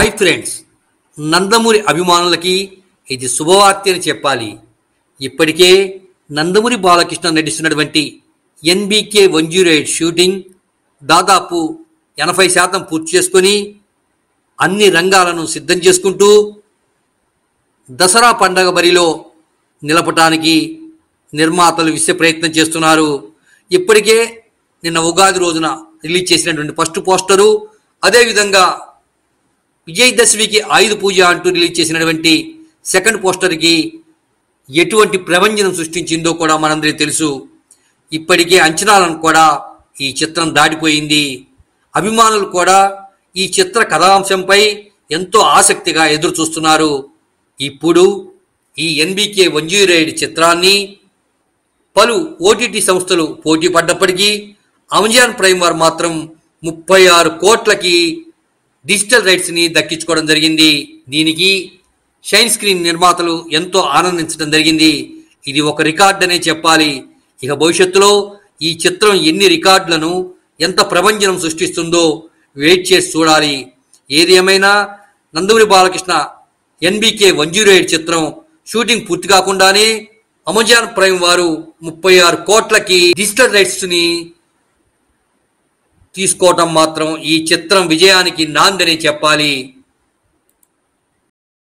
hi friends Nandamuri అభిమానులకి ఇది శుభవార్త అని చెప్పాలి ఇప్పటికే నందమూరి బాలకృష్ణ నటిస్తున్నటువంటి NBK one zero eight shooting దాదాపు ఎనభై శాతం పూర్తి చేసుకొని అన్ని రంగాలను సిద్ధం చేసుకుంటూ దసరా పండగ బరిలో నిలపటానికి నిర్మాతలు విశ్వ ప్రయత్నం చేస్తున్నారు ఇప్పటికే నిన్న ఉగాది రోజున రిలీజ్ చేసినటువంటి ఫస్ట్ పోస్టరు అదేవిధంగా విజయదశమికి ఆయుధ పూజ అంటూ రిలీజ్ చేసినటువంటి సెకండ్ పోస్టర్కి ఎటువంటి ప్రపంచం సృష్టించిందో కూడా మనందరికీ తెలుసు ఇప్పటికే అంచనాలను కూడా ఈ చిత్రం దాటిపోయింది అభిమానులు కూడా ఈ చిత్ర కథాంశంపై ఎంతో ఆసక్తిగా ఎదురు చూస్తున్నారు ఇప్పుడు ఈ ఎన్బికే వన్ జీరో ఎయిట్ చిత్రాన్ని పలు ఓటీటీ సంస్థలు పోటీ పడ్డప్పటికీ అమెజాన్ ప్రైమ్ వారు మాత్రం ముప్పై ఆరు కోట్లకి డిజిటల్ రైట్స్ని దక్కించుకోవడం జరిగింది దీనికి షైన్ స్క్రీన్ నిర్మాతలు ఎంతో ఆనందించడం జరిగింది ఇది ఒక రికార్డ్ అనే చెప్పాలి ఇక భవిష్యత్తులో ఈ చిత్రం ఎన్ని రికార్డులను ఎంత ప్రభంజనం సృష్టిస్తుందో వెయిట్ చేసి చూడాలి ఏది ఏమైనా Nandamuri Balakrishna NBK one zero eight చిత్రం షూటింగ్ పూర్తి కాకుండానే అమెజాన్ ప్రైమ్ వారు ముప్పై ఆరు కోట్లకి డిజిటల్ రైట్స్ ని తీసుకోవటం మాత్రం ఈ చిత్రం విజయానికి నాందని చెప్పాలి